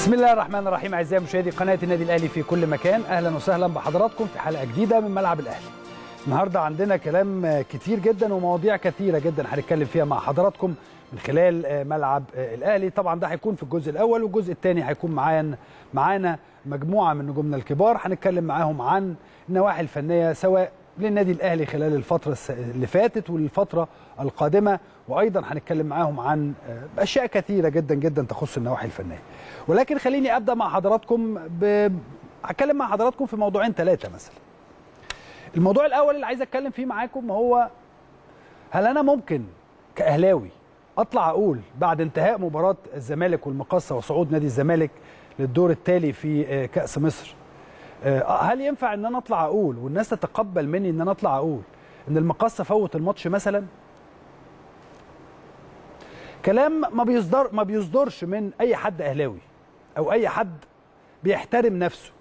بسم الله الرحمن الرحيم اعزائي مشاهدي قناه النادي الاهلي في كل مكان اهلا وسهلا بحضراتكم في حلقه جديده من ملعب الاهلي النهارده عندنا كلام كتير جدا ومواضيع كثيره جدا هنتكلم فيها مع حضراتكم من خلال ملعب الاهلي طبعا ده هيكون في الجزء الاول والجزء الثاني هيكون معانا معانا مجموعه من نجومنا الكبار هنتكلم معاهم عن النواحي الفنيه سواء للنادي الاهلي خلال الفتره اللي فاتت والفتره القادمه وايضا هنتكلم معاهم عن اشياء كثيره جدا جدا تخص النواحي الفنيه ولكن خليني ابدا مع حضراتكم ب... هتكلم مع حضراتكم في موضوعين ثلاثه مثلا الموضوع الاول اللي عايز اتكلم فيه معاكم هو هل انا ممكن كاهلاوي اطلع اقول بعد انتهاء مباراه الزمالك والمقصه وصعود نادي الزمالك للدور التالي في كاس مصر هل ينفع ان انا اطلع اقول والناس تتقبل مني ان انا اطلع اقول ان المقصه فوت الماتش مثلا كلام ما بيصدر ما بيصدرش من اي حد اهلاوي او اي حد بيحترم نفسه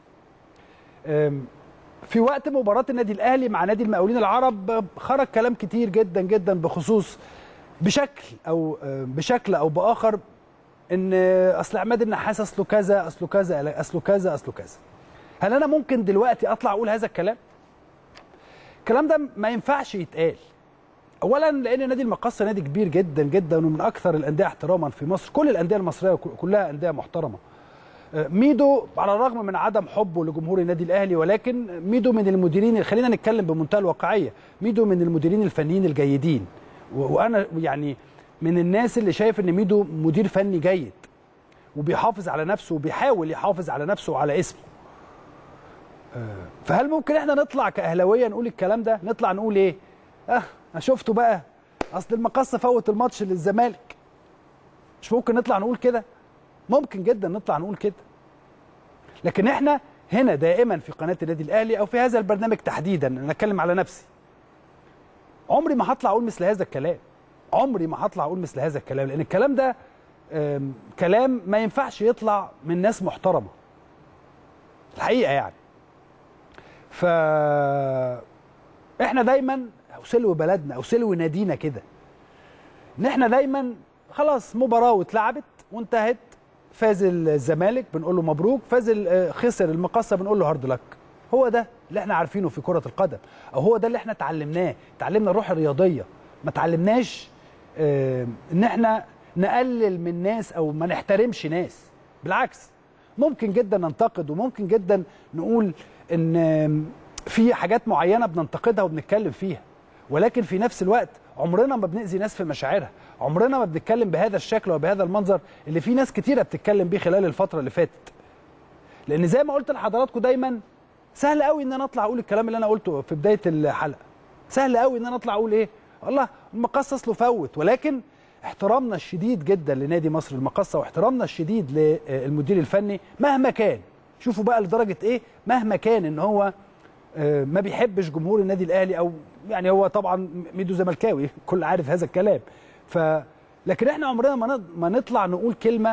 في وقت مباراه النادي الاهلي مع نادي المقاولين العرب خرج كلام كتير جدا جدا بخصوص بشكل او بشكل او باخر ان اصل عماد النحاس اصله كذا اصله كذا اصله كذا اصله كذا هل انا ممكن دلوقتي اطلع اقول هذا الكلام الكلام ده ما ينفعش يتقال اولا لان نادي المقصه نادي كبير جدا جدا ومن اكثر الانديه احتراما في مصر كل الانديه المصريه كلها انديه محترمه ميدو على الرغم من عدم حبه لجمهور النادي الاهلي ولكن ميدو من المديرين خلينا نتكلم بمنتهى الواقعيه ميدو من المديرين الفنيين الجيدين وانا يعني من الناس اللي شايف ان ميدو مدير فني جيد وبيحافظ على نفسه وبيحاول يحافظ على نفسه وعلى اسمه فهل ممكن احنا نطلع كاهلاويه نقول الكلام ده نطلع نقول ايه اه انا شفته بقى اصل المقصه فوت الماتش للزمالك مش ممكن نطلع نقول كده ممكن جدا نطلع نقول كده لكن احنا هنا دائما في قناه النادي الاهلي او في هذا البرنامج تحديدا انا اتكلم على نفسي عمري ما هطلع اقول مثل هذا الكلام عمري ما هطلع اقول مثل هذا الكلام لان الكلام ده كلام ما ينفعش يطلع من ناس محترمه الحقيقه يعني ف احنا دايما او سلو بلدنا او سلو نادينا كده ان احنا دايما خلاص مباراه واتلعبت وانتهت فاز الزمالك بنقول له مبروك فاز خسر المقصه بنقول له هارد لك هو ده اللي احنا عارفينه في كره القدم او هو ده اللي احنا اتعلمناه اتعلمنا الروح الرياضيه ما اتعلمناش اه ان احنا نقلل من ناس او ما نحترمش ناس بالعكس ممكن جدا ننتقد وممكن جدا نقول ان في حاجات معينه بننتقدها وبنتكلم فيها ولكن في نفس الوقت عمرنا ما بنأذي ناس في مشاعرها عمرنا ما بنتكلم بهذا الشكل وبهذا المنظر اللي في ناس كتيره بتتكلم بيه خلال الفتره اللي فاتت لان زي ما قلت لحضراتكم دايما سهل قوي ان انا اطلع اقول الكلام اللي انا قلته في بدايه الحلقه سهل قوي ان انا اطلع اقول ايه والله المقص اصله فوت ولكن احترامنا الشديد جدا لنادي مصر المقصه واحترامنا الشديد للمدير الفني مهما كان شوفوا بقى لدرجه ايه مهما كان ان هو ما بيحبش جمهور النادي الاهلي او يعني هو طبعا ميدو زملكاوي كل عارف هذا الكلام ف لكن احنا عمرنا ما ما نطلع نقول كلمه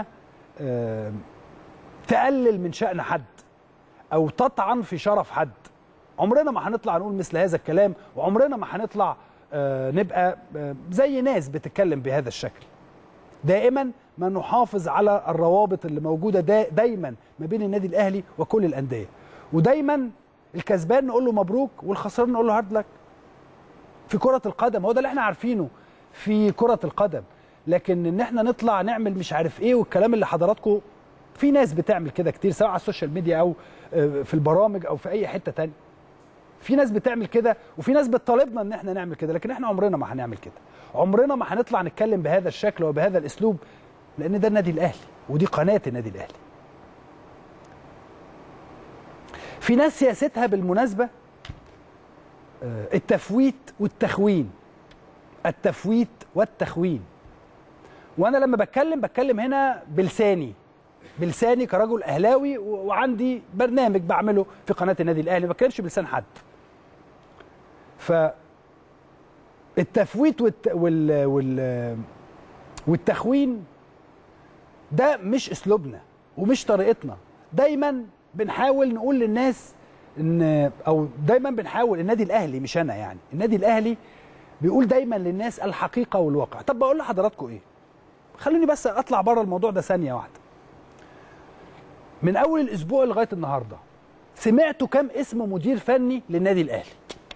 تقلل من شأن حد او تطعن في شرف حد عمرنا ما هنطلع نقول مثل هذا الكلام وعمرنا ما هنطلع نبقى زي ناس بتتكلم بهذا الشكل دائما ما نحافظ على الروابط اللي موجوده دا دايما ما بين النادي الاهلي وكل الانديه ودايما الكسبان نقول له مبروك والخسران نقول له هارد لك في كره القدم هو ده اللي احنا عارفينه في كره القدم لكن ان احنا نطلع نعمل مش عارف ايه والكلام اللي حضراتكم في ناس بتعمل كده كتير سواء على السوشيال ميديا او في البرامج او في اي حته تانية في ناس بتعمل كده وفي ناس بتطالبنا ان احنا نعمل كده لكن احنا عمرنا ما هنعمل كده عمرنا ما هنطلع نتكلم بهذا الشكل وبهذا الاسلوب لان ده النادي الاهلي ودي قناه النادي الاهلي في ناس سياستها بالمناسبه التفويت والتخوين التفويت والتخوين وانا لما بتكلم بتكلم هنا بلساني بلساني كرجل اهلاوي وعندي برنامج بعمله في قناه النادي الاهلي ما بتكلمش بلسان حد ف التفويت والت... وال... وال... والتخوين ده مش اسلوبنا ومش طريقتنا دايما بنحاول نقول للناس ان او دايما بنحاول النادي الاهلي مش انا يعني النادي الاهلي بيقول دايما للناس الحقيقه والواقع طب بقول لحضراتكم ايه خلوني بس اطلع بره الموضوع ده ثانيه واحده من اول الاسبوع لغايه النهارده سمعتوا كام اسم مدير فني للنادي الاهلي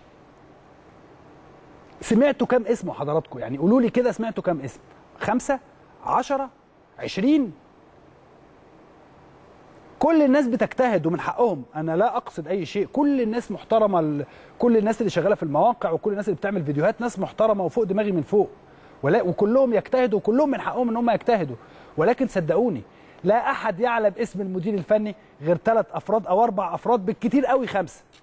سمعتوا كام اسم حضراتكم يعني قولوا لي كده سمعتوا كام اسم خمسة عشرة عشرين كل الناس بتجتهد ومن حقهم انا لا اقصد اي شيء كل الناس محترمه ال... كل الناس اللي شغاله في المواقع وكل الناس اللي بتعمل فيديوهات ناس محترمه وفوق دماغي من فوق ولا وكلهم يجتهدوا وكلهم من حقهم ان هم يجتهدوا ولكن صدقوني لا احد يعلم اسم المدير الفني غير ثلاث افراد او اربع افراد بالكثير قوي خمسه